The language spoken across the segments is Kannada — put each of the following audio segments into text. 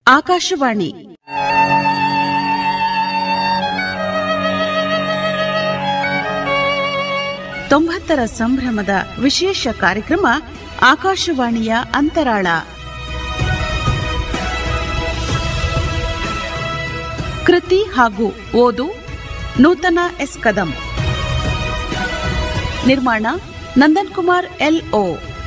ಆಕಾಶವಾಣಿ ತೊಂಬತ್ತರ ಸಂಭ್ರಮದ ವಿಶೇಷ ಕಾರ್ಯಕ್ರಮ ಆಕಾಶವಾಣಿಯ ಅಂತರಾಳ ಕೃತಿ ಹಾಗೂ ಓದು ನೂತನ ಎಸ್ ಕದಂ ನಿರ್ಮಾಣ ನಂದನ್ ಕುಮಾರ್ ಎಲ್ಒ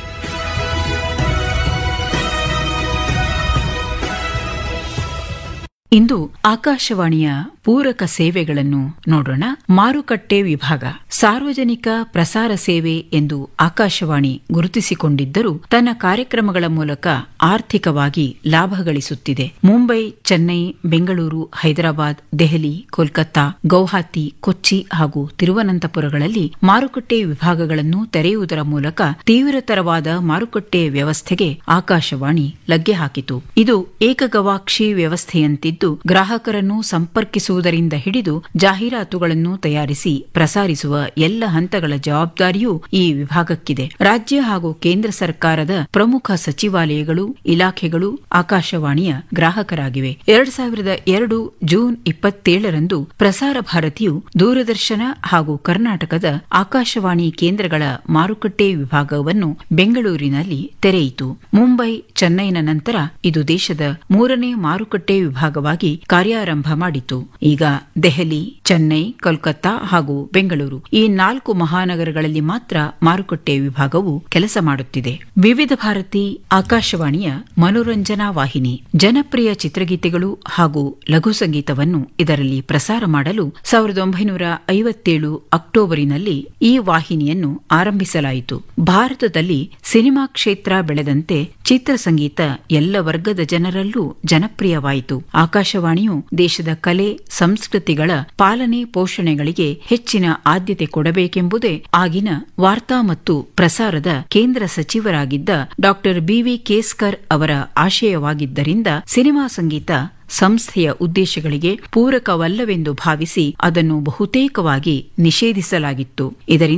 ಇಂದು ಆಕಾಶವಾಣಿಯ ಪೂರಕ ಸೇವೆಗಳನ್ನು ನೋಡೋಣ ಮಾರುಕಟ್ಟೆ ವಿಭಾಗ ಸಾರ್ವಜನಿಕ ಪ್ರಸಾರ ಸೇವೆ ಎಂದು ಆಕಾಶವಾಣಿ ಗುರುತಿಸಿಕೊಂಡಿದ್ದರೂ ತನ್ನ ಕಾರ್ಯಕ್ರಮಗಳ ಮೂಲಕ ಆರ್ಥಿಕವಾಗಿ ಲಾಭ ಗಳಿಸುತ್ತಿದೆ ಮುಂಬೈ ಚೆನ್ನೈ ಬೆಂಗಳೂರು ಹೈದರಾಬಾದ್ ದೆಹಲಿ ಕೋಲ್ಕತ್ತಾ ಗೌಹಾತಿ ಕೊಚ್ಚಿ ಹಾಗೂ ತಿರುವನಂತಪುರಗಳಲ್ಲಿ ಮಾರುಕಟ್ಟೆ ವಿಭಾಗಗಳನ್ನು ತೆರೆಯುವುದರ ಮೂಲಕ ತೀವ್ರತರವಾದ ಮಾರುಕಟ್ಟೆ ವ್ಯವಸ್ಥೆಗೆ ಆಕಾಶವಾಣಿ ಲಗ್ಗೆ ಹಾಕಿತು ಇದು ಏಕಗವಾಕ್ಷಿ ವ್ಯವಸ್ಥೆಯಂತಿದ್ದು ಗ್ರಾಹಕರನ್ನು ಸಂಪರ್ಕಿಸುವುದರಿಂದ ಹಿಡಿದು ಜಾಹೀರಾತುಗಳನ್ನು ತಯಾರಿಸಿ ಪ್ರಸಾರಿಸುವ ಎಲ್ಲ ಹಂತಗಳ ಜವಾಬ್ದಾರಿಯೂ ಈ ವಿಭಾಗಕ್ಕಿದೆ ರಾಜ್ಯ ಹಾಗೂ ಕೇಂದ್ರ ಸರ್ಕಾರದ ಪ್ರಮುಖ ಸಚಿವಾಲಯಗಳು ಇಲಾಖೆಗಳು ಆಕಾಶವಾಣಿಯ ಗ್ರಾಹಕರಾಗಿವೆ ಎರಡ್ ಸಾವಿರದ ಎರಡು ಜೂನ್ ಇಪ್ಪತ್ತೇಳರಂದು ಪ್ರಸಾರ ಭಾರತಿಯು ದೂರದರ್ಶನ ಹಾಗೂ ಕರ್ನಾಟಕದ ಆಕಾಶವಾಣಿ ಕೇಂದ್ರಗಳ ಮಾರುಕಟ್ಟೆ ವಿಭಾಗವನ್ನು ಬೆಂಗಳೂರಿನಲ್ಲಿ ತೆರೆಯಿತು ಮುಂಬೈ ಚೆನ್ನೈನ ನಂತರ ಇದು ದೇಶದ ಮೂರನೇ ಮಾರುಕಟ್ಟೆ ವಿಭಾಗವಾಗಿ ಕಾರ್ಯಾರಂಭ ಮಾಡಿತು ಈಗ ದೆಹಲಿ ಚೆನ್ನೈ ಕೋಲ್ಕತ್ತಾ ಹಾಗೂ ಬೆಂಗಳೂರು ಈ ನಾಲ್ಕು ಮಹಾನಗರಗಳಲ್ಲಿ ಮಾತ್ರ ಮಾರುಕಟ್ಟೆ ವಿಭಾಗವು ಕೆಲಸ ಮಾಡುತ್ತಿದೆ ವಿವಿಧ ಭಾರತಿ ಆಕಾಶವಾಣಿಯ ಮನೋರಂಜನಾ ವಾಹಿನಿ ಜನಪ್ರಿಯ ಚಿತ್ರಗೀತೆಗಳು ಹಾಗೂ ಲಘು ಸಂಗೀತವನ್ನು ಇದರಲ್ಲಿ ಪ್ರಸಾರ ಮಾಡಲು ಸಾವಿರದ ಒಂಬೈನೂರ ಐವತ್ತೇಳು ಅಕ್ಟೋಬರಿನಲ್ಲಿ ಈ ವಾಹಿನಿಯನ್ನು ಆರಂಭಿಸಲಾಯಿತು ಭಾರತದಲ್ಲಿ ಸಿನಿಮಾ ಕ್ಷೇತ್ರ ಬೆಳೆದಂತೆ ಚಿತ್ರಸಂಗೀತ ಎಲ್ಲ ವರ್ಗದ ಜನರಲ್ಲೂ ಜನಪ್ರಿಯವಾಯಿತು ಆಕಾಶವಾಣಿಯು ದೇಶದ ಕಲೆ ಸಂಸ್ಕೃತಿಗಳ ಪಾಲನೆ ಪೋಷಣೆಗಳಿಗೆ ಹೆಚ್ಚಿನ ಆದ್ಯತೆ ಕೊಡಬೇಕೆಂಬುದೇ ಆಗಿನ ವಾರ್ತಾ ಮತ್ತು ಪ್ರಸಾರದ ಕೇಂದ್ರ ಸಚಿವರಾಗಿದ್ದ ಡಾ ಬಿವಿ ಕೇಸ್ಕರ್ ಅವರ ಆಶಯವಾಗಿದ್ದರಿಂದ ಸಿನಿಮಾ ಸಂಗೀತ ಸಂಸ್ಥೆಯ ಉದ್ದೇಶಗಳಿಗೆ ಪೂರಕವಲ್ಲವೆಂದು ಭಾವಿಸಿ ಅದನ್ನು ಬಹುತೇಕವಾಗಿ ನಿಷೇಧಿಸಲಾಗಿತ್ತು ಇದರಿಂದ